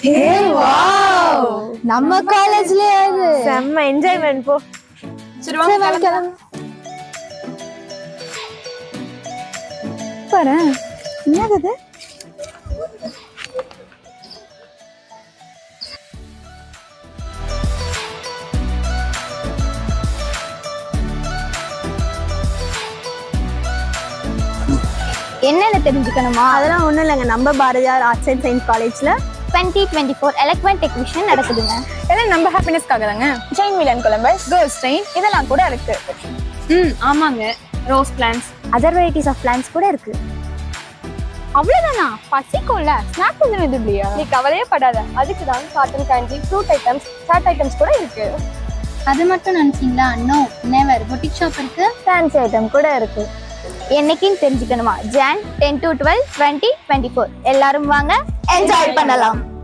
நம்ம காலேஜ்லயே அது செம்ம என்ஜாய்மெண்ட் போ சரி வாங்க கிளம்பு. பாரு என்னது இது? என்னென்ன தெரிஞ்சுக்கணுமா அதெல்லாம் ஒண்ணும் இல்லைங்க நம்ம பாரதியார் ஆர்ட்ஸ் அண்ட் சயின்ஸ் காலேஜ்ல twenty twenty four electron technician நடக்குதுங்க எல்லாம் நம்ம ஹாப்பினஸ்க்காக தாங்க ஜெயின் மிலன் கொலம்பஸ் கேர்ள்ஸ் ட்ரெயின் இதெல்லாம் கூட இருக்கு ம் ஆமாங்க rose plants other varieties of plants கூட இருக்கு அவ்வளவுதானா பசிக்கும்ல ஸ்நாக்ஸ் எதுவும் இது இல்லையா நீ கவலையே படாத அதுக்கு தான் cotton candy fruit items chaat items கூட இருக்கு அது மட்டும் நினைச்சீங்களா நோ நெவர் பொட்டிக் ஷாப் இருக்கு ஃபேன்சி ஐட்டம் கூட இருக்கு என்னைக்குன்னு தெரிஞ்சுக்கணுமா Jan ten to twelve twenty twenty four எல்லாரும் வாங்க என்ஜாய் பண்ணலாம்